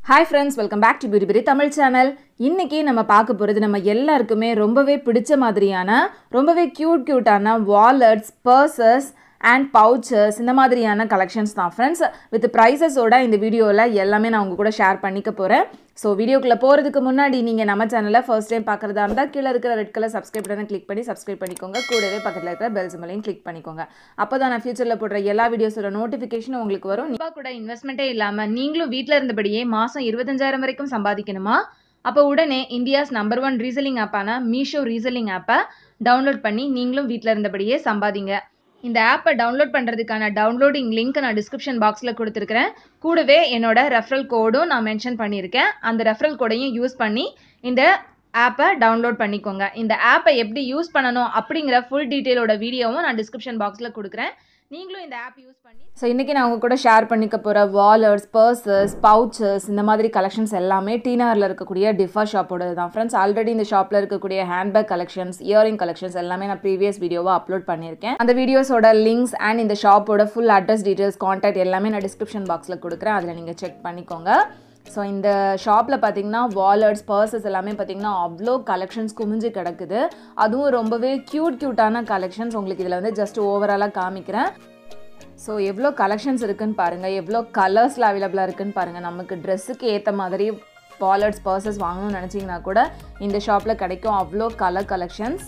hi friends welcome back to பிரி பிரி Tamil channel இன்னைக்கு நம்ம பார்க்க போகிறது நம்ம எல்லாருக்குமே ரொம்பவே பிடிச்ச மாதிரியான ரொம்பவே க்யூட் க்யூட்டான வாலெட்ஸ் பர்சஸ் அண்ட் பவுச்சர்ஸ் இந்த மாதிரியான கலெக்ஷன்ஸ் தான் ஃப்ரெண்ட்ஸ் வித் ப்ரைஸஸோட இந்த வீடியோவில் எல்லாமே நான் உங்க கூட ஷேர் பண்ணிக்க போகிறேன் ஸோ வீடியோக்குள்ளே போகிறதுக்கு முன்னாடி நீங்கள் நம்ம சேனலை ஃபர்ஸ்ட் டைம் பார்க்குறதா இருந்தால் கீழே இருக்கிற ரெட் கலர் சப்ஸ்கிரைப் பட்டனை கிளிக் பண்ணி சப்ஸ்கிரைப் பண்ணிக்கோங்க கூடவே பக்கத்தில் இருக்கிற பெல் சிம்மலையும் கிளிக் பண்ணிக்கோங்க அப்போ தான் நான் ஃபியூச்சரில் போடுற எல்லா வீடியோஸோட நோட்டிஃபிகேஷன் உங்களுக்கு வரும் இப்போ கூட இன்வெஸ்ட்மெண்ட்டே இல்லாமல் நீங்களும் வீட்டில் இருந்தபடியே மாதம் இருபத்தஞ்சாயிரம் வரைக்கும் சம்பாதிக்கணுமா அப்போ உடனே இந்தியாஸ் நம்பர் ஒன் ரீசெல்லிங் ஆப்பான மீஷோ ரீசெல்லிங் ஆப்பை டவுன்லோட் பண்ணி நீங்களும் வீட்டில் இருந்தபடியே சம்பாதிங்க இந்த ஆப்பை டவுன்லோட் பண்ணுறதுக்கான டவுன்லோடிங் லிங்க் நான் டிஸ்கிரிப்ஷன் பாக்ஸில் கொடுத்துருக்கிறேன் கூடவே என்னோட ரெஃபரல் கோடும் நான் மென்ஷன் பண்ணியிருக்கேன் அந்த ரெஃபரல் கோடையும் யூஸ் பண்ணி இந்த ஆப்பை டவுன்லோட் பண்ணிக்கோங்க இந்த ஆப்பை எப்படி யூஸ் பண்ணணும் அப்படிங்கிற ஃபுல் டீட்டெயிலோட வீடியோவும் நான் டிஸ்கிரிப்ஷன் பாக்ஸில் கொடுக்குறேன் நீங்களும் இந்த ஆப் யூஸ் பண்ணி ஸோ இன்றைக்கி நான் உங்கள் கூட ஷேர் பண்ணிக்க போகிற வாலெட்ஸ் பர்சஸ் பவுச்சர்ஸ் இந்த மாதிரி கலெக்ஷன்ஸ் எல்லாமே டீனாரில் இருக்கக்கூடிய டிஃபா ஷாப்போட தான் ஃப்ரெண்ட்ஸ் ஆல்ரெடி இந்த ஷாப்பில் இருக்கக்கூடிய ஹேண்ட்பேக் கலெக்ஷன்ஸ் இயரிங் கலெக்ஷன்ஸ் எல்லாமே நான் ப்ரீவியஸ் வீடியோவாக அப்லோட் பண்ணியிருக்கேன் அந்த வீடியோஸோட லிங்க்ஸ் அண்ட் இந்த ஷாப்போட ஃபுல் அட்ரஸ் டீட்டெயில்ஸ் காண்டாக்ட் எல்லாமே நான் டிஸ்கிரிப்ஷன் பாக்ஸில் கொடுக்குறேன் அதில் நீங்கள் செக் பண்ணிக்கோங்க ஸோ இந்த ஷாப்பில் பார்த்தீங்கன்னா வாலெட்ஸ் பர்சஸ் எல்லாமே பார்த்தீங்கன்னா அவ்வளோ கலெக்ஷன்ஸ் குமிஞ்சு கிடக்குது அதுவும் ரொம்பவே க்யூட் க்யூட்டான கலெக்ஷன்ஸ் உங்களுக்கு இதில் வந்து ஜஸ்ட் ஓவராலாக காமிக்கிறேன் ஸோ எவ்வளோ கலெக்ஷன்ஸ் இருக்குன்னு பாருங்கள் எவ்வளோ கலர்ஸில் அவைலபிளாக இருக்குன்னு பாருங்கள் நமக்கு ட்ரெஸ்ஸுக்கு ஏற்ற மாதிரி வாலெட்ஸ் பர்சஸ் வாங்கணும்னு நினச்சிங்கன்னா கூட இந்த ஷாப்பில் கிடைக்கும் அவ்வளோ கலர் கலெக்ஷன்ஸ்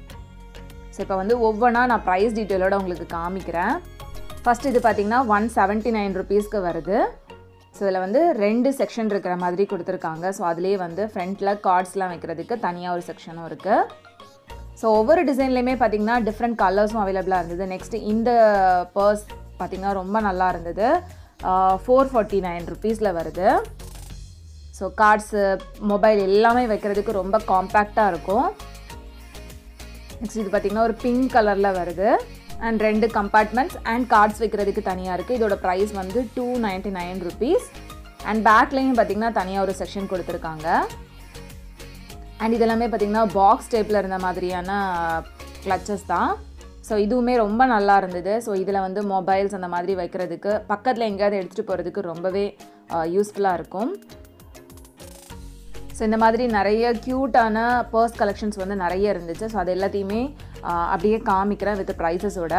ஸோ இப்போ வந்து ஒவ்வொன்றா நான் ப்ரைஸ் டீட்டெயிலோட உங்களுக்கு காமிக்கிறேன் ஃபஸ்ட் இது பார்த்தீங்கன்னா ஒன் செவன்ட்டி நைன் ருபீஸ்க்கு வருது ஸோ இதில் வந்து ரெண்டு செக்ஷன் இருக்கிற மாதிரி கொடுத்துருக்காங்க ஸோ அதுலேயே வந்து ஃப்ரண்ட்டில் கார்ட்ஸ்லாம் வைக்கிறதுக்கு தனியாக ஒரு செக்ஷனும் இருக்குது ஸோ ஒவ்வொரு டிசைன்லேயுமே பார்த்தீங்கன்னா டிஃப்ரெண்ட் கலர்ஸும் அவைலபிளாக இருந்தது நெக்ஸ்ட்டு இந்த பர்ஸ் பார்த்திங்கன்னா ரொம்ப நல்லா இருந்தது ஃபோர் ஃபார்ட்டி நைன் ருபீஸில் வருது ஸோ கார்ட்ஸு மொபைல் எல்லாமே வைக்கிறதுக்கு ரொம்ப காம்பேக்டாக இருக்கும் நெக்ஸ்ட் இது பார்த்திங்கன்னா ஒரு பிங்க் கலரில் வருது அண்ட் ரெண்டு கம்பார்ட்மெண்ட்ஸ் அண்ட் கார்ட்ஸ் வைக்கிறதுக்கு தனியாக இருக்குது இதோட ப்ரைஸ் வந்து two ninety nine rupees and பேக்லேயும் பார்த்திங்கன்னா தனியாக ஒரு செக்ஷன் கொடுத்துருக்காங்க அண்ட் இதெல்லாமே பார்த்திங்கன்னா பாக்ஸ் டைப்பில் இருந்த மாதிரியான கிளச்சஸ் தான் ஸோ இதுவுமே ரொம்ப நல்லா இருந்தது ஸோ இதில் வந்து மொபைல்ஸ் அந்த மாதிரி வைக்கிறதுக்கு பக்கத்தில் எங்கேயாவது எடுத்துகிட்டு போகிறதுக்கு ரொம்பவே யூஸ்ஃபுல்லாக இருக்கும் ஸோ இந்த மாதிரி நிறைய க்யூட்டான பர்ஸ் கலெக்ஷன்ஸ் வந்து நிறைய இருந்துச்சு ஸோ அது எல்லாத்தையுமே அப்படியே காமிக்கிறேன் வித் ப்ரைஸஸோட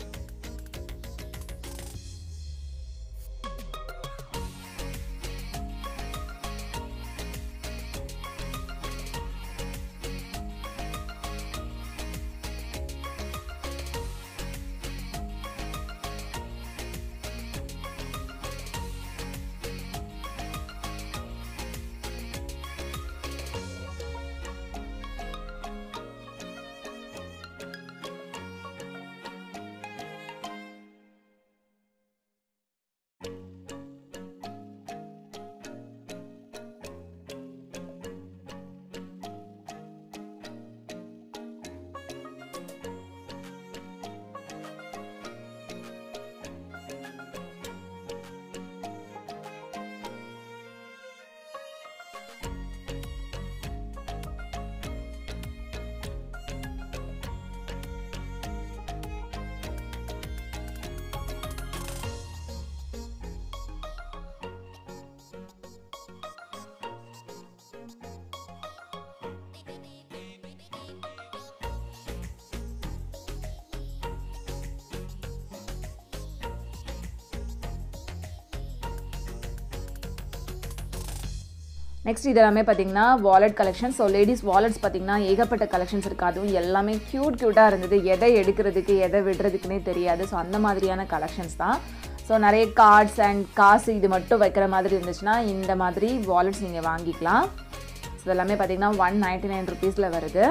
நெக்ஸ்ட் இது எல்லாமே பார்த்தீங்கன்னா wallet collection so ladies wallets பார்த்தீங்கன்னா ஏகப்பட்ட கலெக்ஷன்ஸ் இருக்குது அதுவும் எல்லாமே க்யூட் க்யூட்டாக இருந்தது எதை எடுக்கிறதுக்கு எதை விடுறதுக்குனே தெரியாது ஸோ அந்த மாதிரியான கலெக்ஷன்ஸ் தான் ஸோ நிறைய கார்ட்ஸ் அண்ட் காசு இது மட்டும் வைக்கிற மாதிரி இருந்துச்சுன்னா இந்த மாதிரி வாலெட்ஸ் நீங்கள் வாங்கிக்கலாம் ஸோ இதெல்லாமே பார்த்தீங்கன்னா ஒன் நைன்ட்டி நைன் ருபீஸில் வருது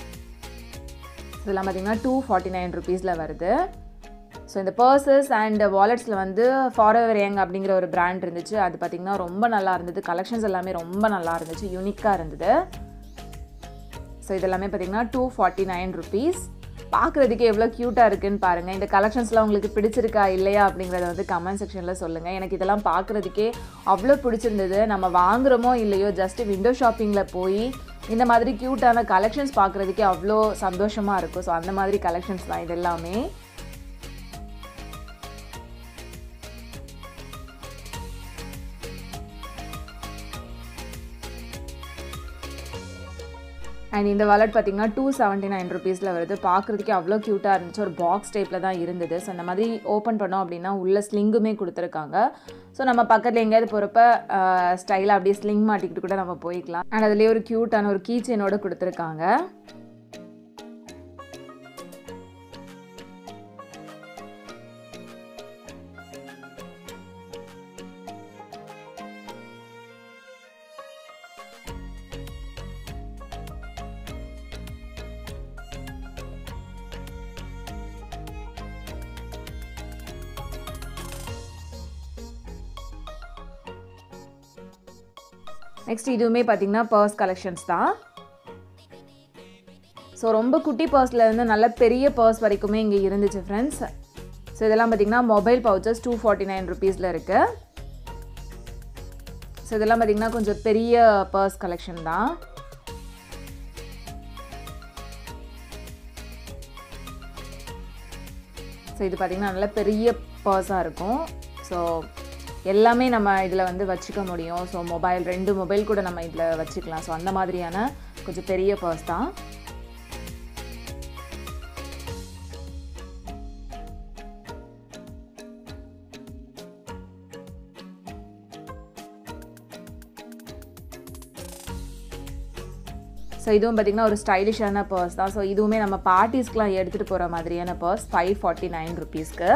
இதெல்லாம் பார்த்தீங்கன்னா டூ ஃபார்ட்டி நைன் ருபீஸில் வருது ஸோ இந்த பர்சஸ் அண்ட் வாலெட்ஸில் வந்து ஃபாரெவர் யங் அப்படிங்கிற ஒரு பிராண்ட் இருந்துச்சு அது பார்த்திங்கன்னா ரொம்ப நல்லா இருந்தது கலெக்ஷன்ஸ் எல்லாமே ரொம்ப நல்லா இருந்துச்சு யூனிக்காக இருந்தது ஸோ இதெல்லாமே பார்த்திங்கன்னா டூ ஃபார்ட்டி நைன் ருபீஸ் பார்க்குறதுக்கு எவ்வளோ க்யூட்டாக இருக்குன்னு பாருங்கள் இந்த கலெக்ஷன்ஸ்லாம் உங்களுக்கு பிடிச்சிருக்கா இல்லையா அப்படிங்கிறத வந்து கமெண்ட் செக்ஷனில் சொல்லுங்கள் எனக்கு இதெல்லாம் பார்க்குறதுக்கே அவ்வளோ பிடிச்சிருந்தது நம்ம வாங்குகிறோமோ இல்லையோ ஜஸ்ட் விண்டோ ஷாப்பிங்கில் போய் இந்த மாதிரி க்யூட்டான கலெக்ஷன்ஸ் பார்க்குறதுக்கே அவ்வளோ சந்தோஷமாக இருக்கும் ஸோ அந்த மாதிரி கலெக்ஷன்ஸ் தான் இது எல்லாமே அண்ட் இந்த வாலெட் பார்த்தீங்கன்னா டூ செவன்ட்டி நைன் ருபீஸில் வருது பார்க்குறதுக்கே அவ்வளோ க்யூட்டாக இருந்துச்சு ஒரு பாக்ஸ் டைப்பில் தான் இருந்தது ஸோ அந்த மாதிரி ஓப்பன் பண்ணோம் அப்படின்னா உள்ள ஸ்லிங்குமே கொடுத்துருக்காங்க ஸோ நம்ம பக்கத்தில் எங்கேயாவது போகிறப்ப ஸ்டைலாக அப்படியே ஸ்லிங் மாட்டிக்கிட்டு கூட நம்ம போய்க்கலாம் அண்ட் அதுலேயே ஒரு க்யூட்டான ஒரு கீ செயினோட கொடுத்துருக்காங்க நெக்ஸ்ட் இதுவுமே பார்த்தீங்கன்னா பர்ஸ் கலெக்ஷன்ஸ் தான் ஸோ ரொம்ப குட்டி பர்ஸில் இருந்து நல்ல பெரிய பர்ஸ் வரைக்குமே இங்கே இருந்துச்சு ஃப்ரெண்ட்ஸ் ஸோ இதெல்லாம் பார்த்தீங்கன்னா mobile pouches two forty nine ருபீஸில் இருக்குது ஸோ இதெல்லாம் பார்த்தீங்கன்னா கொஞ்சம் பெரிய பர்ஸ் கலெக்ஷன் தான் ஸோ இது பார்த்திங்கன்னா நல்ல பெரிய பர்ஸாக இருக்கும் ஸோ எல்லாமே நம்ம இதில் வந்து வச்சுக்க முடியும் ஸோ மொபைல் ரெண்டு மொபைல் கூட நம்ம இதில் வச்சுக்கலாம் ஸோ அந்த மாதிரியான கொஞ்சம் பெரிய பர்ஸ் தான் ஸோ இதுவும் பார்த்திங்கன்னா ஒரு ஸ்டைலிஷான பர்ஸ் தான் ஸோ இதுவுமே நம்ம பார்ட்டிஸ்க்கெலாம் எடுத்துகிட்டு போகிற மாதிரியான பர்ஸ் ஃபைவ் ஃபார்ட்டி நைன் ருபீஸ்க்கு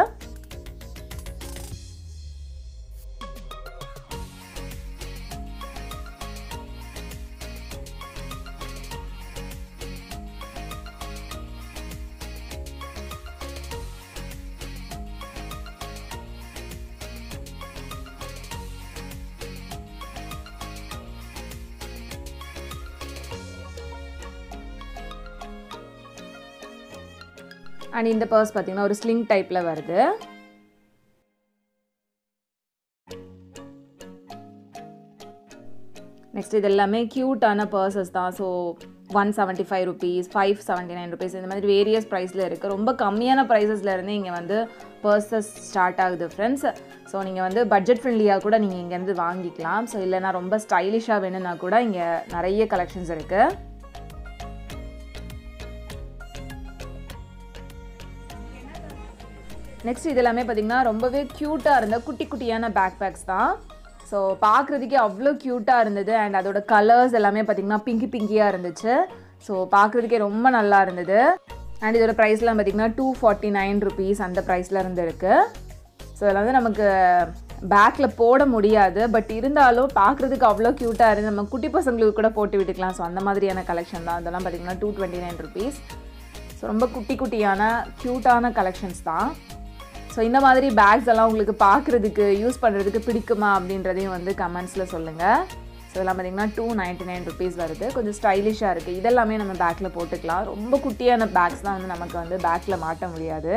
அண்ட் இந்த பர்ஸ் பார்த்தீங்கன்னா ஒரு ஸ்லிங் டைப்பில் வருது நெக்ஸ்ட் இது எல்லாமே க்யூட்டான பர்சஸ் தான் so one seventy five rupees five seventy nine rupees இந்த மாதிரி வேரியஸ் ப்ரைஸில் இருக்குது ரொம்ப கம்மியான ப்ரைஸஸ்லேருந்து இங்கே வந்து பர்சஸ் ஸ்டார்ட் ஆகுது ஃப்ரெண்ட்ஸ் ஸோ நீங்கள் வந்து பட்ஜெட் ஃப்ரெண்ட்லியாக கூட நீங்கள் இங்கேருந்து வாங்கிக்கலாம் ஸோ இல்லைனா ரொம்ப ஸ்டைலிஷாக வேணும்னா கூட இங்கே நிறைய கலெக்ஷன்ஸ் இருக்குது நெக்ஸ்ட் இது எல்லாமே பார்த்தீங்கன்னா ரொம்பவே க்யூட்டாக இருந்த குட்டி குட்டியான பேக் பேக்ஸ் தான் ஸோ பார்க்குறதுக்கே அவ்வளோ க்யூட்டாக இருந்தது அண்ட் அதோட கலர்ஸ் எல்லாமே பார்த்தீங்கன்னா பிங்கி பிங்கியாக இருந்துச்சு ஸோ பார்க்குறதுக்கே ரொம்ப நல்லா இருந்தது அண்ட் இதோட ப்ரைஸ்லாம் பார்த்தீங்கன்னா டூ ஃபார்ட்டி நைன் ருபீஸ் அந்த ப்ரைஸில் இருந்து இருக்குது ஸோ இதில் வந்து நமக்கு பேக்கில் போட முடியாது பட் இருந்தாலும் பார்க்குறதுக்கு அவ்வளோ க்யூட்டாக இருந்து நம்ம குட்டி பசங்களுக்கு கூட போட்டு விட்டுக்கலாம் ஸோ அந்த மாதிரியான கலெக்ஷன் தான் அதெல்லாம் பார்த்தீங்கன்னா two twenty nine rupees so ரொம்ப குட்டி குட்டியான க்யூட்டான கலெக்ஷன்ஸ் தான் ஸோ இந்த மாதிரி பேக்ஸ் எல்லாம் உங்களுக்கு பார்க்குறதுக்கு யூஸ் பண்ணுறதுக்கு பிடிக்குமா அப்படின்றதையும் வந்து கமெண்ட்ஸில் சொல்லுங்கள் ஸோ இதெல்லாம் பார்த்தீங்கன்னா டூ நைன்ட்டி நைன் ருபீஸ் வருது கொஞ்சம் ஸ்டைலிஷாக இருக்குது இதெல்லாமே நம்ம பேக்கில் போட்டுக்கலாம் ரொம்ப குட்டியான பேக்ஸ் தான் வந்து நமக்கு வந்து பேக்கில் மாட்ட முடியாது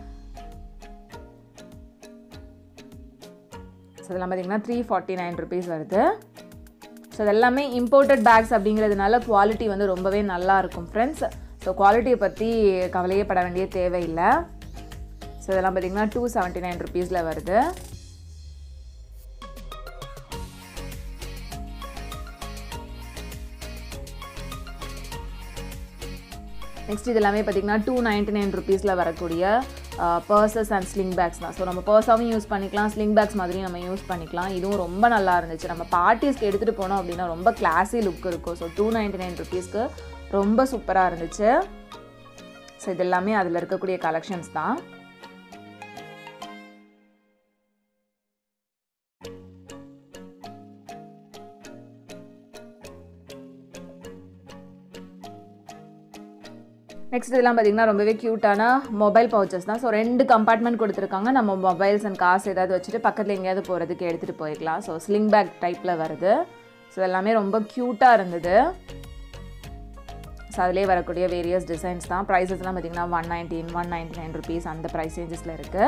ஸோ இதெல்லாம் பார்த்தீங்கன்னா த்ரீ ஃபார்ட்டி நைன் ருபீஸ் வருது ஸோ இதெல்லாமே இம்போர்ட்டட் பேக்ஸ் அப்படிங்கிறதுனால குவாலிட்டி வந்து ரொம்பவே நல்லா இருக்கும் ஃப்ரெண்ட்ஸ் ஸோ குவாலிட்டியை பற்றி கவலையே பட வேண்டிய தேவையில்லை ஸோ இதெல்லாம் பார்த்தீங்கன்னா டூ செவன்ட்டி நைன் ருபீஸில் வருது நெக்ஸ்ட் இது எல்லாமே பார்த்தீங்கன்னா டூ நைன்ட்டி நைன் ருபீஸில் வரக்கூடிய பர்சஸ் அண்ட் ஸ்லிங் பேக்ஸ் தான் ஸோ நம்ம பர்ஸாகவும் யூஸ் பண்ணிக்கலாம் ஸ்லிங் பேக்ஸ் மாதிரியும் நம்ம யூஸ் பண்ணிக்கலாம் இதுவும் ரொம்ப நல்லா இருந்துச்சு நம்ம பார்ட்டிஸ்க்கு எடுத்துகிட்டு போனோம் அப்படின்னா ரொம்ப கிளாஸி லுக் இருக்கும் ஸோ டூ நைன்ட்டி நைன் ருபீஸ்க்கு ரொம்ப சூப்பராக இருந்துச்சு ஸோ இது எல்லாமே அதில் இருக்கக்கூடிய கலெக்ஷன்ஸ் தான் நெக்ஸ்ட் இதெல்லாம் பார்த்தீங்கன்னா ரொம்பவே க்யூட்டான மொபைல் பவுச்சஸ் தான் ஸோ ரெண்டு கம்பார்ட்மெண்ட் கொடுத்துருக்காங்க நம்ம மொபைல்ஸ் அண்ட் காசு ஏதாவது வச்சுட்டு பக்கத்தில் எங்கேயாவது போகிறதுக்கு எடுத்துகிட்டு போய்க்கலாம் ஸோ ஸ்லிங் பேக் டைப்பில் வருது ஸோ எல்லாமே ரொம்ப க்யூட்டாக இருந்தது ஸோ அதிலே வரக்கூடிய வேரியஸ் டிசைன்ஸ் தான் ப்ரைஸஸ்லாம் பார்த்தீங்கன்னா one nineteen one ninety nine rupees அந்த ப்ரைஸ் ரேஞ்சஸில் இருக்குது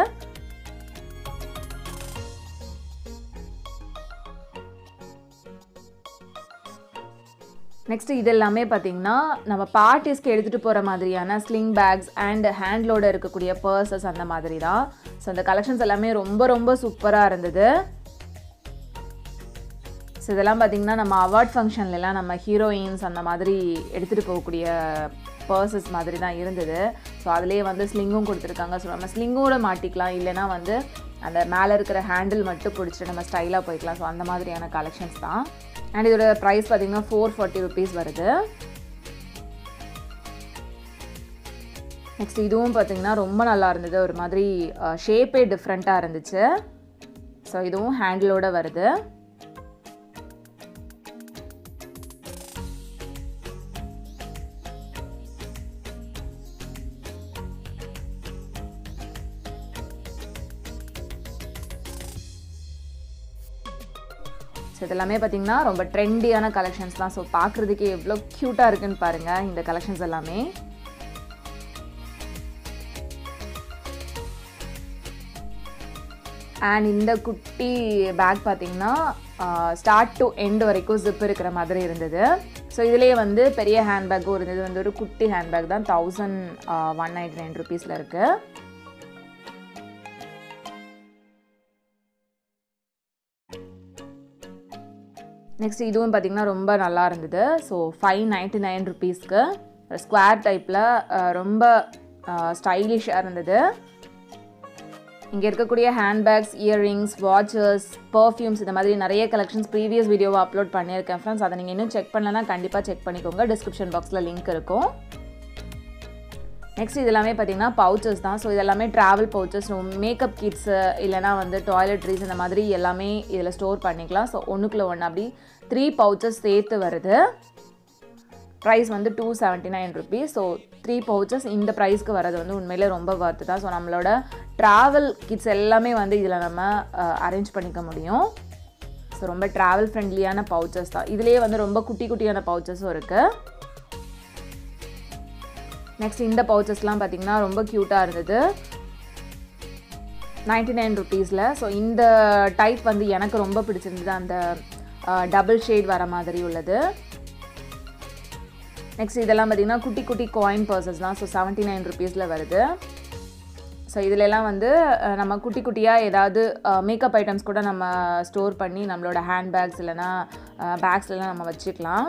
நெக்ஸ்ட் இது எல்லாமே பார்த்தீங்கன்னா நம்ம பார்ட்டிஸ்க்கு எடுத்துகிட்டு போகிற மாதிரியான ஸ்லிங் பேக்ஸ் அண்ட் ஹேண்ட்லோடு இருக்கக்கூடிய பர்சஸ் அந்த மாதிரி தான் ஸோ அந்த கலெக்ஷன்ஸ் எல்லாமே ரொம்ப ரொம்ப சூப்பராக இருந்தது ஸோ இதெல்லாம் பார்த்திங்கன்னா நம்ம அவார்ட் ஃபங்க்ஷன்லலாம் நம்ம ஹீரோயின்ஸ் அந்த மாதிரி எடுத்துகிட்டு போகக்கூடிய பர்சஸ் மாதிரி தான் இருந்தது ஸோ அதுலேயே வந்து ஸ்லிங்கும் கொடுத்துருக்காங்க ஸோ நம்ம ஸ்லிங்கோட மாட்டிக்கலாம் இல்லைனா வந்து அந்த மேலே இருக்கிற ஹேண்டில் மட்டும் பிடிச்சிட்டு நம்ம ஸ்டைலாக போய்க்கலாம் ஸோ அந்த மாதிரியான கலெக்ஷன்ஸ் தான் அண்ட் இதோட ப்ரைஸ் பார்த்திங்கன்னா ஃபோர் ஃபார்ட்டி ருபீஸ் வருது நெக்ஸ்ட் இதுவும் பார்த்திங்கன்னா ரொம்ப நல்லா இருந்தது ஒரு மாதிரி ஷேப்பே டிஃப்ரெண்ட்டாக இருந்துச்சு ஸோ இதுவும் ஹேண்டிலோட வருது ஸோ இதெல்லாமே பார்த்தீங்கன்னா ரொம்ப ட்ரெண்டியான கலெக்ஷன்ஸ் தான் ஸோ பார்க்குறதுக்கே எவ்வளோ க்யூட்டாக இருக்குன்னு பாருங்கள் இந்த கலெக்ஷன்ஸ் எல்லாமே அண்ட் இந்த குட்டி பேக் பார்த்தீங்கன்னா ஸ்டார்ட் டு எண்ட் வரைக்கும் ஜிப் இருக்கிற மாதிரி இருந்தது ஸோ இதுலேயே வந்து பெரிய ஹேண்ட்பேக்கும் இருந்தது வந்து ஒரு குட்டி ஹேண்ட்பேக் தான் தௌசண்ட் ஒன் நைன்டி நைன் ருபீஸில் இருக்குது நெக்ஸ்ட் இதுவும் பார்த்திங்கன்னா ரொம்ப நல்லா இருந்தது ஸோ ஃபைவ் நைன்ட்டி நைன் ருபீஸ்க்கு ஸ்கொயர் டைப்பில் ரொம்ப ஸ்டைலிஷாக இருந்தது இங்கே இருக்கக்கூடிய ஹேண்ட்பேக்ஸ் இயர்ரிங்ஸ் வாட்சஸ் பர்ஃப்யூம்ஸ் இந்த மாதிரி நிறைய கலெக்ஷன்ஸ் ப்ரீவியஸ் வீடியோவை அப்லோட் பண்ணியிருக்கேன் ஃப்ரெண்ட்ஸ் அதை நீங்கள் இன்னும் செக் பண்ணலன்னா கண்டிப்பாக செக் பண்ணிக்கோங்க டிஸ்கிரிப்ஷன் பாக்ஸில் லிங்க் இருக்கும் நெக்ஸ்ட் இது எல்லாமே பார்த்தீங்கன்னா பவுச்சஸ் தான் ஸோ இதெல்லாமே ட்ராவல் பவுச்சஸ் மேக்கப் கிட்ஸு இல்லைனா வந்து டாய்லெட்ரிஸ் இந்த மாதிரி எல்லாமே இதில் ஸ்டோர் பண்ணிக்கலாம் ஸோ ஒன்றுக்குள்ள ஒன்று அப்படி த்ரீ பவுச்சஸ் சேர்த்து வருது ப்ரைஸ் வந்து two seventy nine rupees so three pouches இந்த ப்ரைஸ்க்கு வரது வந்து உண்மையிலே ரொம்ப ஒர்த்து தான் ஸோ நம்மளோட ட்ராவல் கிட்ஸ் எல்லாமே வந்து இதில் நம்ம அரேஞ்ச் பண்ணிக்க முடியும் ஸோ ரொம்ப ட்ராவல் ஃப்ரெண்ட்லியான பவுச்சஸ் தான் இதுலேயே வந்து ரொம்ப குட்டி குட்டியான பவுச்சஸும் இருக்குது நெக்ஸ்ட் இந்த பவுச்சஸ்லாம் பார்த்திங்கன்னா ரொம்ப க்யூட்டாக இருந்தது நைன்டி நைன் ருபீஸில் ஸோ இந்த டைப் வந்து எனக்கு ரொம்ப பிடிச்சிருந்தது அந்த டபுள் ஷேட் வர மாதிரி உள்ளது நெக்ஸ்ட் இதெல்லாம் பார்த்திங்கன்னா குட்டி குட்டி காயின் பர்சஸ் தான் ஸோ செவன்ட்டி நைன் ருபீஸில் வருது ஸோ இதிலெல்லாம் வந்து நம்ம குட்டி குட்டியாக ஏதாவது மேக்கப் ஐட்டம்ஸ் கூட நம்ம ஸ்டோர் பண்ணி நம்மளோட ஹேண்ட் பேக்ஸ் இல்லைனா பேக்ஸ்லாம் நம்ம வச்சுக்கலாம்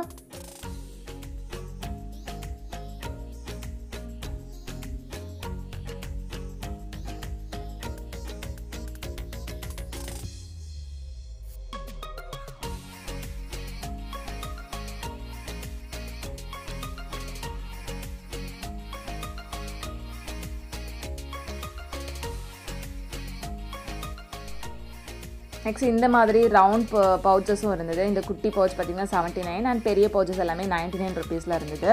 நெக்ஸ்ட் இந்த மாதிரி ரவுண்ட் பவுச்சஸும் இருந்தது இந்த குட்டி பவுச் பார்த்திங்கன்னா செவன்ட்டி நைன் அண்ட் பெரிய பவுச்சஸ் எல்லாமே நைன்ட்டி நைன் ருபீஸில் இருந்தது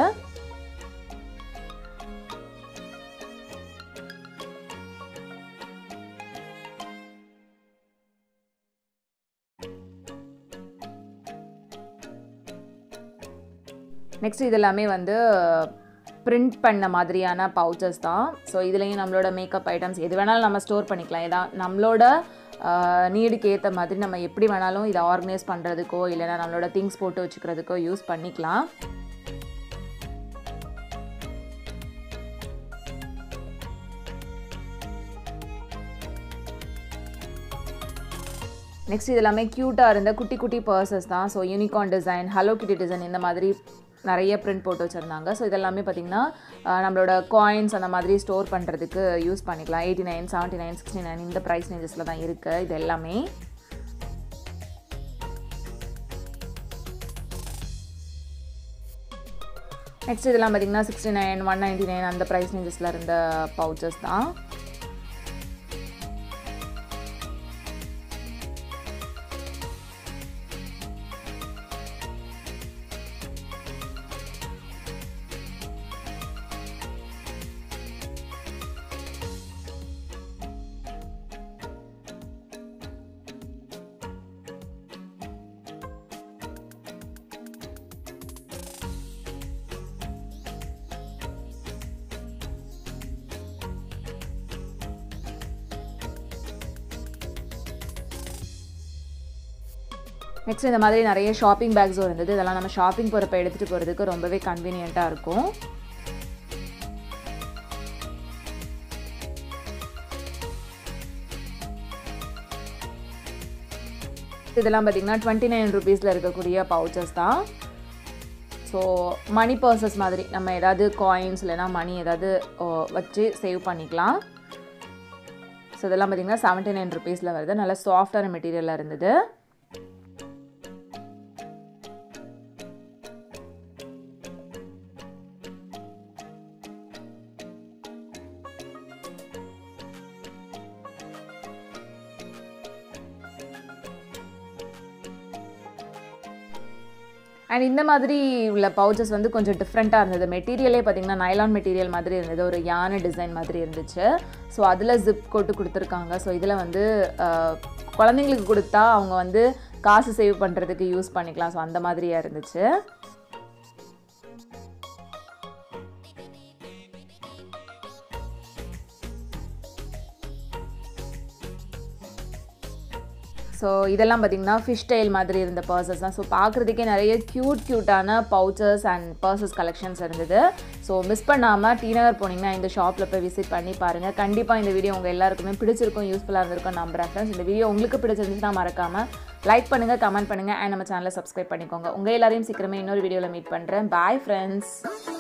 நெக்ஸ்ட் இது எல்லாமே வந்து பிரிண்ட் பண்ண மாதிரியான பவுச்சஸ் தான் ஸோ இதுலேயும் நம்மளோட மேக்கப் ஐட்டம்ஸ் எது வேணாலும் நம்ம ஸ்டோர் பண்ணிக்கலாம் ஏதா நம்மளோட நீடுக்கு ஏற்ற மாதிரி நம்ம எப்படி வேணாலும் இதை ஆர்கனைஸ் பண்ணுறதுக்கோ இல்லைனா நம்மளோட திங்ஸ் போட்டு வச்சுக்கிறதுக்கோ யூஸ் பண்ணிக்கலாம் நெக்ஸ்ட் இது எல்லாமே க்யூட்டாக இருந்த குட்டி குட்டி பர்சஸ் தான் so unicorn design Hello Kitty design இந்த மாதிரி நிறைய பிரிண்ட் போட்டு வச்சுருந்தாங்க ஸோ இதெல்லாமே பார்த்திங்கன்னா நம்மளோட காயின்ஸ் அந்த மாதிரி ஸ்டோர் பண்ணுறதுக்கு யூஸ் பண்ணிக்கலாம் eighty nine seventy nine sixty nine இந்த ப்ரைஸ் ரேஞ்சஸில் தான் இருக்குது இது எல்லாமே நெக்ஸ்ட் இதெல்லாம் பார்த்திங்கன்னா sixty nine one ninety nine அந்த ப்ரைஸ் ரேஞ்சஸில் இருந்த பவுச்சஸ் தான் நெக்ஸ்ட் இந்த மாதிரி நிறைய ஷாப்பிங் பேக்ஸும் இருந்தது இதெல்லாம் நம்ம ஷாப்பிங் போகிறப்ப எடுத்துகிட்டு போகிறதுக்கு ரொம்பவே கன்வீனியண்ட்டாக இருக்கும் இதெல்லாம் பார்த்தீங்கன்னா டுவெண்ட்டி நைன் ருபீஸில் இருக்கக்கூடிய பவுச்சஸ் தான் ஸோ மணி பர்சஸ் மாதிரி நம்ம ஏதாவது காயின்ஸ் இல்லைனா மணி ஏதாவது ஓ, வச்சு சேவ் பண்ணிக்கலாம் ஸோ இதெல்லாம் பார்த்தீங்கன்னா செவன்ட்டி நைன் ருபீஸில் வருது நல்லா சாஃப்டான மெட்டீரியலாக இருந்தது அண்ட் இந்த மாதிரி உள்ள பவுச்சஸ் வந்து கொஞ்சம் டிஃப்ரெண்ட்டாக இருந்தது மெட்டீரியலே பார்த்தீங்கன்னா நைலான் மெட்டீரியல் மாதிரி இருந்தது ஒரு யானை டிசைன் மாதிரி இருந்துச்சு ஸோ அதில் ஜிப் போட்டு கொடுத்துருக்காங்க ஸோ இதில் வந்து அஹ், குழந்தைங்களுக்கு கொடுத்தா அவங்க வந்து காசு சேவ் பண்ணுறதுக்கு யூஸ் பண்ணிக்கலாம் ஸோ அந்த மாதிரியாக இருந்துச்சு ஸோ இதெல்லாம் பார்த்தீங்கன்னா ஃபிஷ் டைல் மாதிரி இருந்த பர்சஸ் தான் ஸோ பார்க்குறதுக்கே நிறைய க்யூட் க்யூட்டான பவுச்சர்ஸ் அண்ட் பர்சஸ் கலெக்ஷன்ஸ் இருந்தது ஸோ மிஸ் பண்ணாமல் டி நகர் போனீங்கன்னா இந்த ஷாப்பில் போய் விசிட் பண்ணி பாருங்கள் கண்டிப்பாக இந்த வீடியோ உங்கள் எல்லாருக்குமே பிடிச்சிருக்கும் யூஸ்ஃபுல்லாக இருந்திருக்கும் நம்புறேன் ஃப்ரெண்ட்ஸ் இந்த வீடியோ உங்களுக்கு பிடிச்சிருந்துச்சுன்னா மறக்காமல் லைக் பண்ணுங்கள் கமெண்ட் பண்ணுங்கள் அண்ட் நம்ம சேனலை சப்ஸ்கிரைப் பண்ணிக்கோங்க உங்கள் எல்லாரையும் சீக்கிரமே இன்னொரு வீடியோவில் மீட் பண்ணுறேன் பாய் ஃப்ரெண்ட்ஸ்